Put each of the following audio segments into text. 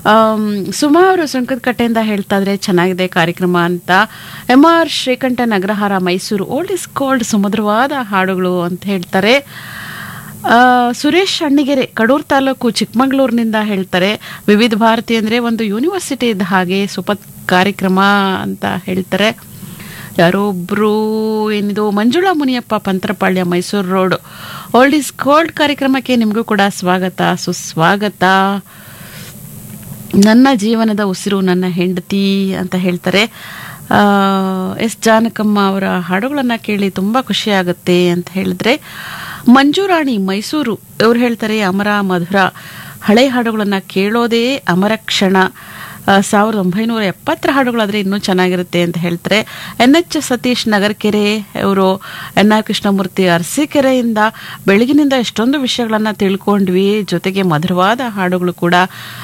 am, Suma ಅವರು ಸುಂಕದಕಟ್ಟೆಯಿಂದ ಹೇಳ್ತಾ ಇದ್ರೆ ಚೆನ್ನಾಗಿದೆ ಕಾರ್ಯಕ್ರಮ ಅಂತ ಎಂ ಆರ್ ಶ್ರೀಕಂಠ ನಗರಹಾರ ಮೈಸೂರು ಓಲ್ಡ್ ಇಸ್ ಗೋಲ್ಡ್ ಸುಮಧುರವಾದ ಹಾಡುಗಳು ಅಂತ ಹೇಳ್ತಾರೆ ಆ, ಸುರೇಶ್ ಅಣ್ಣಿಗೆರೆ ಕಡೂರು ತಾಲೂಕು ಚಿಕ್ಕಮಗಳೂರಿನಿಂದ ಹೇಳ್ತಾರೆ ವಿವಿಧ ಭಾರತಿ ಅಂದರೆ ಒಂದು ಯೂನಿವರ್ಸಿಟಿ ಇದ್ದ ಹಾಗೆ ಸುಪತ್ ಕಾರ್ಯಕ್ರಮ ಅಂತ ಹೇಳ್ತಾರೆ ಯಾರೋ ಒಬ್ರು ಏನಿದು Manjula Muniyappa Pantrapalya Mysuru road old is gold ಕಾರ್ಯಕ್ರಮಕ್ಕೆ ನಿಮಗೂ ಕೂಡ ಸ್ವಾಗತ ಸುಸ್ವಾಗತ ನನ್ನ ಜೀವನದ ಉಸಿರು ನನ್ನ ಹೆಂಡತಿ ಅಂತ ಹೇಳ್ತಾರೆ ಆ, ಎಸ್ ಜಾನಕಮ್ಮ ಅವರ ಹಾಡುಗಳನ್ನು ಕೇಳಿ ತುಂಬ ಖುಷಿಯಾಗುತ್ತೆ ಅಂತ ಹೇಳಿದ್ರೆ ಮಂಜುರಾಣಿ ಮೈಸೂರು ಇವ್ರು ಹೇಳ್ತಾರೆ ಅಮರ ಮಧುರ ಹಳೆ ಹಾಡುಗಳನ್ನು ಕೇಳೋದೇ ಅಮರ ಕ್ಷಣ ಆ, ಸಾವಿರದ ಒಂಬೈನೂರ ಎಪ್ಪತ್ತರ ಹಾಡುಗಳಾದರೆ ಇನ್ನೂ ಚೆನ್ನಾಗಿರುತ್ತೆ ಅಂತ ಹೇಳ್ತಾರೆ ಎನ್ ಎಚ್ ಸತೀಶ್ ನಗರಕೆರೆ ಇವರು ಎನ್ ಆರ್ ಕೃಷ್ಣಮೂರ್ತಿ ಅರಸೀಕೆರೆಯಿಂದ ಬೆಳಗಿನಿಂದ ಎಷ್ಟೊಂದು ವಿಷಯಗಳನ್ನು ತಿಳ್ಕೊಂಡ್ವಿ ಜೊತೆಗೆ ಮಧುರವಾದ ಹಾಡುಗಳು ಕೂಡ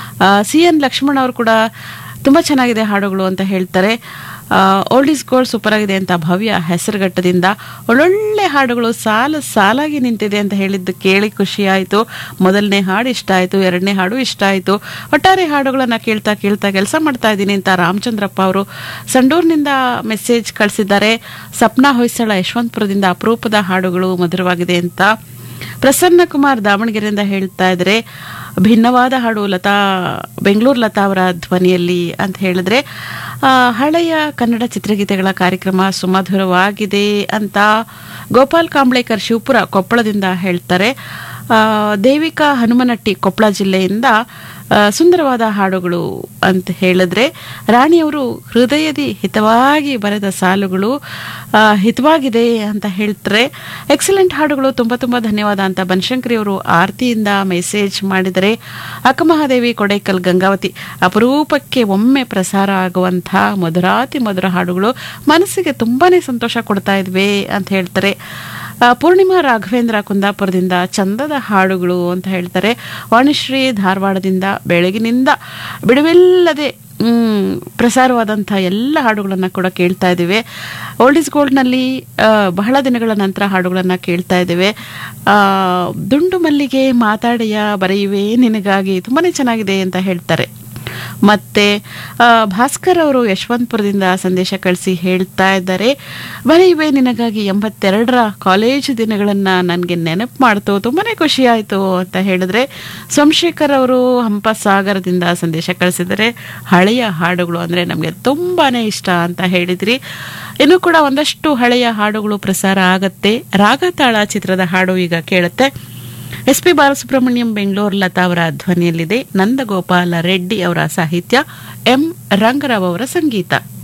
ಸಿ ಎನ್ ಲಕ್ಷ್ಮಣ್ ಅವರು ಕೂಡ ತುಂಬ ಚೆನ್ನಾಗಿದೆ ಹಾಡುಗಳು ಅಂತ ಹೇಳ್ತಾರೆ ಓಲ್ಡ್ ಇಸ್ ಗೋಲ್ಡ್ ಸೂಪರ್ ಆಗಿದೆ ಅಂತ ಭವ್ಯ ಹೆಸರುಘಟ್ಟದಿಂದ ಒಳ್ಳೊಳ್ಳೆ ಹಾಡುಗಳು ಸಾಲು ಸಾಲಾಗಿ ನಿಂತಿದೆ ಅಂತ ಹೇಳಿದ್ದು ಕೇಳಿ ಖುಷಿ ಆಯಿತು ಮೊದಲನೇ ಹಾಡು ಇಷ್ಟ ಆಯಿತು ಎರಡನೇ ಹಾಡು ಇಷ್ಟ ಆಯಿತು ಒಟ್ಟಾರೆ ಹಾಡುಗಳನ್ನು ಕೇಳ್ತಾ ಕೇಳ್ತಾ ಕೆಲಸ ಮಾಡ್ತಾ ಇದ್ದೀನಿ ಅಂತ ರಾಮಚಂದ್ರಪ್ಪ ಅವರು ಸಂಡೂರಿನಿಂದ ಮೆಸೇಜ್ ಕಳಿಸಿದ್ದಾರೆ ಸಪ್ನಾ ಹೊಯ್ಸಳ ಯಶವಂತಪುರದಿಂದ ಅಪರೂಪದ ಹಾಡುಗಳು ಮಧುರವಾಗಿದೆ ಅಂತ ಪ್ರಸನ್ನ ಕುಮಾರ್ ದಾವಣಗೆರೆಯಿಂದ ಹೇಳ್ತಾ ಇದ್ರೆ ಭಿನ್ನವಾದ ಹಾಡು ಲತಾ ಬೆಂಗಳೂರು ಲತಾ ಅವರ ಧ್ವನಿಯಲ್ಲಿ ಅಂತ ಹೇಳಿದ್ರೆ ಆ, ಹಳೆಯ ಕನ್ನಡ ಚಿತ್ರಗೀತೆಗಳ ಕಾರ್ಯಕ್ರಮ ಸುಮಧುರವಾಗಿದೆ ಅಂತ ಗೋಪಾಲ್ ಕಾಂಬ್ಳೇಕರ್ ಶಿವಪುರ ಕೊಪ್ಪಳದಿಂದ ಹೇಳ್ತಾರೆ ಆ, ದೇವಿಕಾ ಹನುಮನಟ್ಟಿ ಕೊಪ್ಪಳ ಜಿಲ್ಲೆಯಿಂದ ಆ, ಸುಂದರವಾದ ಹಾಡುಗಳು ಅಂತ ಹೇಳಿದ್ರೆ ರಾಣಿಯವರು ಹೃದಯದಿ ಹಿತವಾಗಿ ಬರೆದ ಸಾಲುಗಳು ಆ, ಹಿತವಾಗಿದೆ ಅಂತ ಹೇಳ್ತಾರೆ ಎಕ್ಸಲೆಂಟ್ ಹಾಡುಗಳು ತುಂಬ ತುಂಬ ಧನ್ಯವಾದ ಅಂತ ಬನಶಂಕರಿ ಅವರು ಆರತಿಯಿಂದ ಮೆಸೇಜ್ ಮಾಡಿದರೆ ಅಕ್ಕಮಹಾದೇವಿ ಕೊಡೈಕಲ್ ಗಂಗಾವತಿ ಅಪರೂಪಕ್ಕೆ ಒಮ್ಮೆ ಪ್ರಸಾರ ಆಗುವಂಥ ಮಧುರಾತಿ ಮಧುರ ಹಾಡುಗಳು ಮನಸ್ಸಿಗೆ ತುಂಬಾನೇ ಸಂತೋಷ ಕೊಡ್ತಾ ಇದ್ವಿ ಅಂತ ಹೇಳ್ತಾರೆ ಆ, ಪೂರ್ಣಿಮಾ ರಾಘವೇಂದ್ರ ಕುಂದಾಪುರದಿಂದ ಚಂದದ ಹಾಡುಗಳು ಅಂತ ಹೇಳ್ತಾರೆ ವಾಣಿಶ್ರೀ ಧಾರವಾಡದಿಂದ ಬೆಳಗಿನಿಂದ ಬಿಡುವಿಲ್ಲದೆ ಮ್, ಪ್ರಸಾರವಾದಂಥ ಎಲ್ಲ ಹಾಡುಗಳನ್ನು ಕೂಡ ಕೇಳ್ತಾ ಇದ್ದೀವಿ ಓಲ್ಡ್ ಇಸ್ ಗೋಲ್ಡ್ನಲ್ಲಿ ಆ, ಬಹಳ ದಿನಗಳ ನಂತರ ಹಾಡುಗಳನ್ನು ಕೇಳ್ತಾ ಇದ್ದೇವೆ ಆ, ದುಂಡು ಮಲ್ಲಿಗೆ ಮಾತಾಡೆಯ ಬರೆಯುವೆ ನಿನಗಾಗಿ ತುಂಬಾ ಚೆನ್ನಾಗಿದೆ ಅಂತ ಹೇಳ್ತಾರೆ ಮತ್ತೆ ಆ, ಭಾಸ್ಕರ್ ಅವರು ಯಶವಂತಪುರದಿಂದ ಸಂದೇಶ ಕಳಿಸಿ ಹೇಳ್ತಾ ಇದ್ದಾರೆ ಬರೆಯುವೆ ನಿನಗಾಗಿ ಎಂಬತ್ತೆರಡರ ಕಾಲೇಜು ದಿನಗಳನ್ನು ನನಗೆ ನೆನಪು ಮಾಡ್ತು ತುಂಬಾನೇ ಖುಷಿ ಆಯಿತು ಅಂತ ಹೇಳಿದ್ರೆ ಸೋಮಶೇಖರ್ ಅವರು ಹಂಪಸಾಗರದಿಂದ ಸಂದೇಶ ಕಳಿಸಿದರೆ ಹಳೆಯ ಹಾಡುಗಳು ಅಂದರೆ ನಮಗೆ ತುಂಬಾನೇ ಇಷ್ಟ ಅಂತ ಹೇಳಿದ್ರಿ ಇನ್ನು ಕೂಡ ಒಂದಷ್ಟು ಹಳೆಯ ಹಾಡುಗಳು ಪ್ರಸಾರ ಆಗತ್ತೆ ರಾಗತಾಳ ಚಿತ್ರದ ಹಾಡು ಈಗ ಕೇಳುತ್ತೆ ಎಸ್ ಪಿ ಬಾಲಸುಬ್ರಹ್ಮಣ್ಯಂ ಬೆಂಗಳೂರು ಲತಾ ಅವರ ಧ್ವನಿಯಲ್ಲಿದೆ ನಂದಗೋಪಾಲ ರೆಡ್ಡಿ ಅವರ ಸಾಹಿತ್ಯ ಎಂ ರಂಗರಾವ್ ಅವರ ಸಂಗೀತ